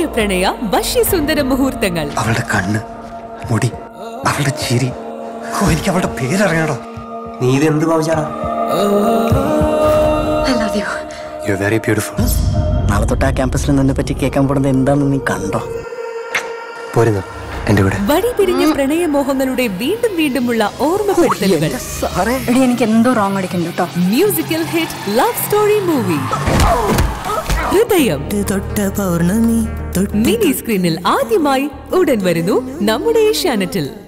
പ്രണയ വശ്യസുന്ദര മുഹൂർത്തങ്ങൾ അവളുടെ കണ്ണ് മുടി അവളുടെ ചിരി ഓ എനിക്ക് അവളുടെ പേരറിയണോ നീ ഇത് എന്ത് ഭാവിച്ചാടാ യു വെരി ബ്യൂട്ടിഫുൾ നാളെ തൊട്ട് ആ ക്യാമ്പസിൽ നിന്നെ പറ്റി കേൾക്കാൻ പോകുന്നത് എന്താണെന്ന് നീ കണ്ടോ പോരുന്നു എൻ്റെ കൂടെ വഴി പിരിഞ്ഞ പ്രണയമോഹങ്ങളുടെ വീണ്ടും വീണ്ടുമുള്ള ഓർമ്മപ്പെടുത്തലുകൾ എടി എനിക്ക് എന്തോ റോങ് അടിക്കുന്നു കേട്ടോ musical hit love story movie ഹൃദയം തൊട്ട പൗർണമി തൊട്ട് മിനി സ്ക്രീനിൽ ആദ്യമായി ഉടൻ വരുന്നു നമ്മുടെ ഏഷ്യാനെറ്റിൽ